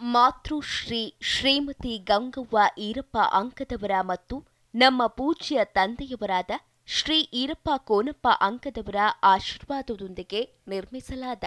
ಮಾತೃಶ್ರೀ ಶ್ರೀಮತಿ ಗಂಗವ್ವ ಈರಪ್ಪ ಅಂಕದವರ ಮತ್ತು ನಮ್ಮ ಪೂಜ್ಯ ತಂದೆಯವರಾದ ಶ್ರೀ ಈರಪ್ಪ ಕೋನಪ್ಪ ಅಂಕದವರ ಆಶೀರ್ವಾದದೊಂದಿಗೆ ನಿರ್ಮಿಸಲಾದ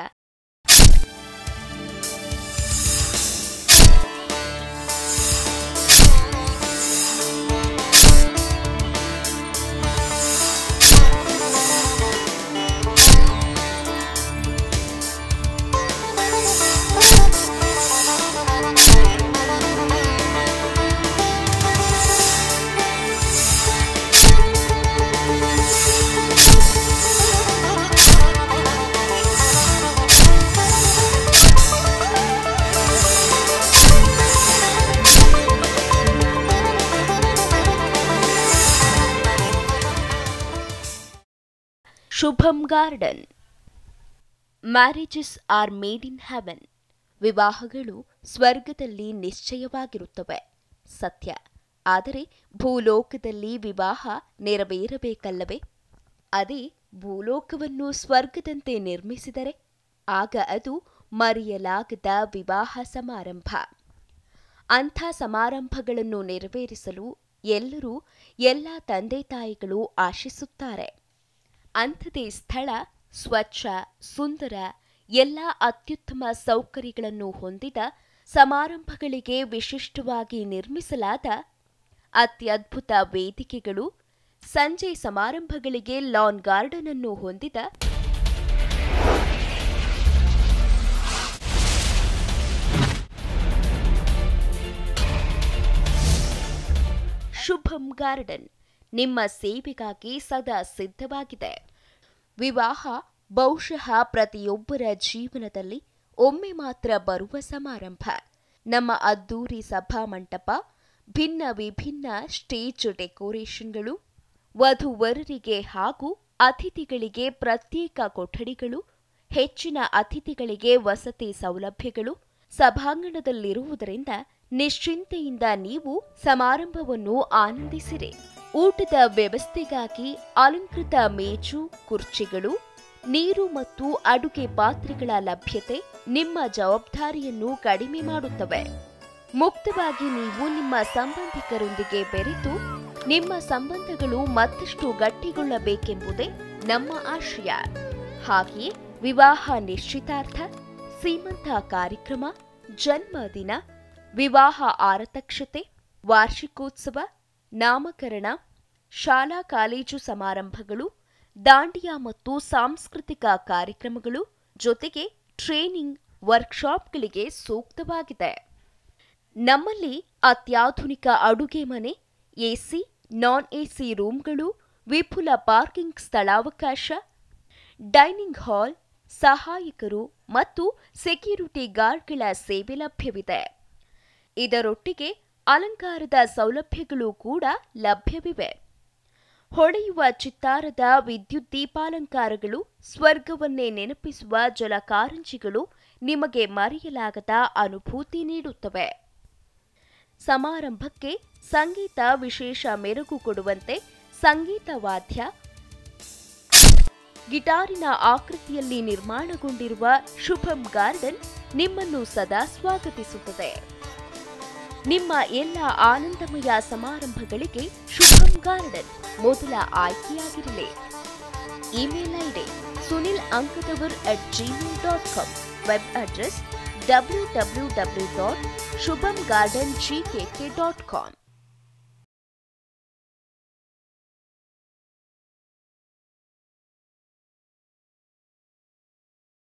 Shubham garden marriages are made in heaven ವಿವಾಹಗಳು ಸ್ವರ್ಗದಲ್ಲಿ ನಿಶ್ಚಯವಾಗಿರುತ್ತವೆ ಸತ್ಯ ಆದರೆ ಭೂಲೋಕದಲ್ಲಿ ವಿವಾಹ ನೆರವೇರಬೇಕಲ್ಲವೇ ಅದೇ ಭೂಲೋಕವನ್ನು ಸ್ವರ್ಗದಂತೆ ನಿರ್ಮಿಸಿದರೆ ಆಗ ಅದು ಮರೆಯಲಾಗದ ವಿವಾಹ ಸಮಾರಂಭ ಅಂಥ ಸಮಾರಂಭಗಳನ್ನು ನೆರವೇರಿಸಲು ಎಲ್ಲರೂ ಎಲ್ಲ ತಂದೆ ತಾಯಿಗಳು ಆಶಿಸುತ್ತಾರೆ ಅಂಥದೇ ಸ್ಥಳ ಸ್ವಚ್ಛ ಸುಂದರ ಎಲ್ಲ ಅತ್ಯುತ್ತಮ ಸೌಕರ್ಯಗಳನ್ನು ಹೊಂದಿದ ಸಮಾರಂಭಗಳಿಗೆ ವಿಶಿಷ್ಟವಾಗಿ ನಿರ್ಮಿಸಲಾದ ಅತ್ಯದ್ಭುತ ವೇದಿಕೆಗಳು ಸಂಜೆ ಸಮಾರಂಭಗಳಿಗೆ ಲಾನ್ ಗಾರ್ಡನ್ ಅನ್ನು ಹೊಂದಿದ ಶುಭಂ ಗಾರ್ಡನ್ ನಿಮ್ಮ ಸೇವೆಗಾಗಿ ಸದಾ ಸಿದ್ಧವಾಗಿದೆ ವಿವಾಹ ಬಹುಶಃ ಪ್ರತಿಯೊಬ್ಬರ ಜೀವನದಲ್ಲಿ ಒಮ್ಮೆ ಮಾತ್ರ ಬರುವ ಸಮಾರಂಭ ನಮ್ಮ ಅದ್ದೂರಿ ಸಭಾ ಮಂಟಪ ಭಿನ್ನ ವಿಭಿನ್ನ ಸ್ಟೇಜ್ ಡೆಕೋರೇಷನ್ಗಳು ವಧುವರರಿಗೆ ಹಾಗೂ ಅತಿಥಿಗಳಿಗೆ ಪ್ರತ್ಯೇಕ ಕೊಠಡಿಗಳು ಹೆಚ್ಚಿನ ಅತಿಥಿಗಳಿಗೆ ವಸತಿ ಸೌಲಭ್ಯಗಳು ಸಭಾಂಗಣದಲ್ಲಿರುವುದರಿಂದ ನಿಶ್ಚಿಂತೆಯಿಂದ ನೀವು ಸಮಾರಂಭವನ್ನು ಆನಂದಿಸಿರಿ ಊಟದ ವ್ಯವಸ್ಥೆಗಾಗಿ ಅಲಂಕೃತ ಮೇಜು ಕುರ್ಚಿಗಳು ನೀರು ಮತ್ತು ಅಡುಗೆ ಪಾತ್ರೆಗಳ ಲಭ್ಯತೆ ನಿಮ್ಮ ಜವಾಬ್ದಾರಿಯನ್ನು ಕಡಿಮೆ ಮಾಡುತ್ತವೆ ಮುಕ್ತವಾಗಿ ನೀವು ನಿಮ್ಮ ಸಂಬಂಧಿಕರೊಂದಿಗೆ ಬೆರೆತು ನಿಮ್ಮ ಸಂಬಂಧಗಳು ಮತ್ತಷ್ಟು ಗಟ್ಟಿಗೊಳ್ಳಬೇಕೆಂಬುದೇ ನಮ್ಮ ಆಶಯ ಹಾಗೆಯೇ ವಿವಾಹ ನಿಶ್ಚಿತಾರ್ಥ ಸೀಮಂತ ಕಾರ್ಯಕ್ರಮ ಜನ್ಮದಿನ ವಿವಾಹ ಆರತಕ್ಷತೆ ವಾರ್ಷಿಕೋತ್ಸವ ನಾಮಕರಣ ಶಾಲಾ ಕಾಲೇಜು ಸಮಾರಂಭಗಳು ದಾಂಡಿಯಾ ಮತ್ತು ಸಾಂಸ್ಕೃತಿಕ ಕಾರ್ಯಕ್ರಮಗಳು ಜೊತೆಗೆ ಟ್ರೇನಿಂಗ್ ವರ್ಕ್ಶಾಪ್ಗಳಿಗೆ ಸೂಕ್ತವಾಗಿದೆ ನಮ್ಮಲ್ಲಿ ಅತ್ಯಾಧುನಿಕ ಅಡುಗೆ ಮನೆ ಎಸಿ ನಾನ್ ಎಸಿ ರೂಮ್ಗಳು ವಿಪುಲ ಪಾರ್ಕಿಂಗ್ ಸ್ಥಳಾವಕಾಶ ಡೈನಿಂಗ್ ಹಾಲ್ ಸಹಾಯಕರು ಮತ್ತು ಸೆಕ್ಯೂರಿಟಿ ಗಾರ್ಡ್ಗಳ ಸೇವೆ ಲಭ್ಯವಿದೆ ಇದರೊಟ್ಟಿಗೆ ಅಲಂಕಾರದ ಸೌಲಭ್ಯಗಳು ಕೂಡ ಲಭ್ಯವಿವೆ ಹೊಳೆಯುವ ಚಿತ್ತಾರದ ವಿದ್ಯುತ್ ದೀಪಾಲಂಕಾರಗಳು ಸ್ವರ್ಗವನ್ನೇ ನೆನಪಿಸುವ ಜಲಕಾರಂಜಿಗಳು ನಿಮಗೆ ಮರೆಯಲಾಗದ ಅನುಭೂತಿ ನೀಡುತ್ತವೆ ಸಮಾರಂಭಕ್ಕೆ ಸಂಗೀತ ವಿಶೇಷ ಮೆರುಗು ಕೊಡುವಂತೆ ಸಂಗೀತ ವಾದ್ಯ ಗಿಟಾರಿನ ಆಕೃತಿಯಲ್ಲಿ ನಿರ್ಮಾಣಗೊಂಡಿರುವ ಶುಭಂ ಗಾರ್ಡನ್ ನಿಮ್ಮನ್ನು ಸದಾ ಸ್ವಾಗತಿಸುತ್ತದೆ ನಿಮ್ಮ ಎಲ್ಲ ಆನಂದಮಯ ಸಮಾರಂಭಗಳಿಗೆ ಶುಭಂ ಗಾರ್ಡನ್ ಮೊದಲ ಆಯ್ಕೆಯಾಗಿರಲಿ email ID Sunil Ankadavar at Gmail dot com web address W W W dot Shubham garden GKK dot com